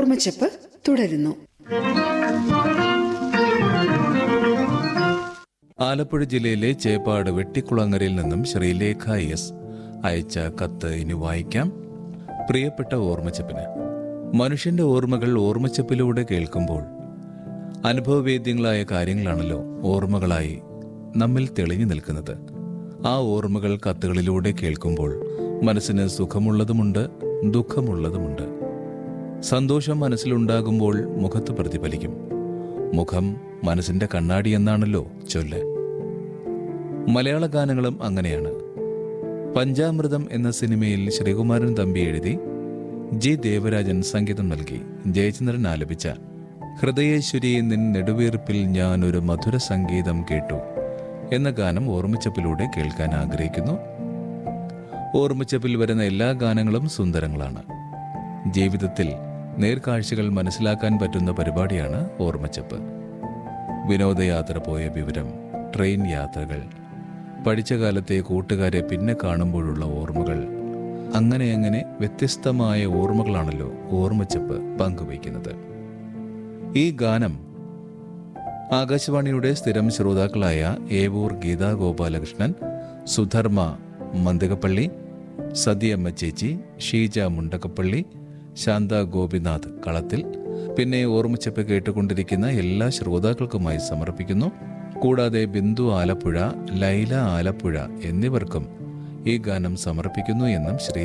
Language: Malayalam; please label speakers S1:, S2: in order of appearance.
S1: ഓർമ്മച്ചപ്പ് തുടരുന്നു
S2: ആലപ്പുഴ ജില്ലയിലെ ചേപ്പാട് വെട്ടിക്കുളങ്ങരയിൽ നിന്നും ശ്രീലേഖ എസ് അയച്ച കത്ത് ഇനി വായിക്കാം പ്രിയപ്പെട്ട ഓർമ്മച്ചപ്പിന് മനുഷ്യന്റെ ഓർമ്മകൾ ഓർമ്മച്ചപ്പിലൂടെ കേൾക്കുമ്പോൾ അനുഭവവേദ്യങ്ങളായ കാര്യങ്ങളാണല്ലോ ഓർമ്മകളായി നമ്മിൽ തെളിഞ്ഞു നിൽക്കുന്നത് ആ ഓർമ്മകൾ കത്തുകളിലൂടെ കേൾക്കുമ്പോൾ മനസ്സിന് സുഖമുള്ളതുമുണ്ട് ദുഃഖമുള്ളതുമുണ്ട് സന്തോഷം മനസ്സിലുണ്ടാകുമ്പോൾ മുഖത്ത് പ്രതിഫലിക്കും മുഖം മനസ്സിന്റെ കണ്ണാടി എന്നാണല്ലോ ചൊല്ല് മലയാള ഗാനങ്ങളും അങ്ങനെയാണ് പഞ്ചാമൃതം എന്ന സിനിമയിൽ ശ്രീകുമാരൻ തമ്പി എഴുതി ജി ദേവരാജൻ സംഗീതം നൽകി ജയചന്ദ്രൻ ആലപിച്ച ഹൃദയേശ്വരി നിൻ നെടുവീർപ്പിൽ ഞാൻ ഒരു മധുര സംഗീതം കേട്ടു എന്ന ഗാനം ഓർമ്മിച്ചപ്പിലൂടെ കേൾക്കാൻ ആഗ്രഹിക്കുന്നു ഓർമ്മിച്ചപ്പിൽ വരുന്ന എല്ലാ ഗാനങ്ങളും സുന്ദരങ്ങളാണ് ജീവിതത്തിൽ നേർക്കാഴ്ചകൾ മനസ്സിലാക്കാൻ പറ്റുന്ന പരിപാടിയാണ് ഓർമ്മച്ചപ്പ് വിനോദയാത്ര പോയ വിവരം ട്രെയിൻ യാത്രകൾ പഠിച്ച കാലത്തെ കൂട്ടുകാരെ പിന്നെ കാണുമ്പോഴുള്ള ഓർമ്മകൾ അങ്ങനെ അങ്ങനെ വ്യത്യസ്തമായ ഓർമ്മകളാണല്ലോ ഓർമ്മച്ചപ്പ് പങ്കുവയ്ക്കുന്നത് ഈ ഗാനം ആകാശവാണിയുടെ സ്ഥിരം ശ്രോതാക്കളായ ഏവൂർ ഗീതാ ഗോപാലകൃഷ്ണൻ സുധർമ്മ മന്ദകപ്പള്ളി സതിയമ്മ ചേച്ചി ഷീജ മുണ്ടകപ്പള്ളി ശാന്ത ഗോപിനാഥ് കളത്തിൽ പിന്നെ ഓർമ്മിച്ചപ്പ് കേട്ടുകൊണ്ടിരിക്കുന്ന എല്ലാ ശ്രോതാക്കൾക്കുമായി സമർപ്പിക്കുന്നു കൂടാതെ ബിന്ദു ആലപ്പുഴ ലൈല ആലപ്പുഴ എന്നിവർക്കും ഈ ഗാനം സമർപ്പിക്കുന്നു എന്നും ശ്രീ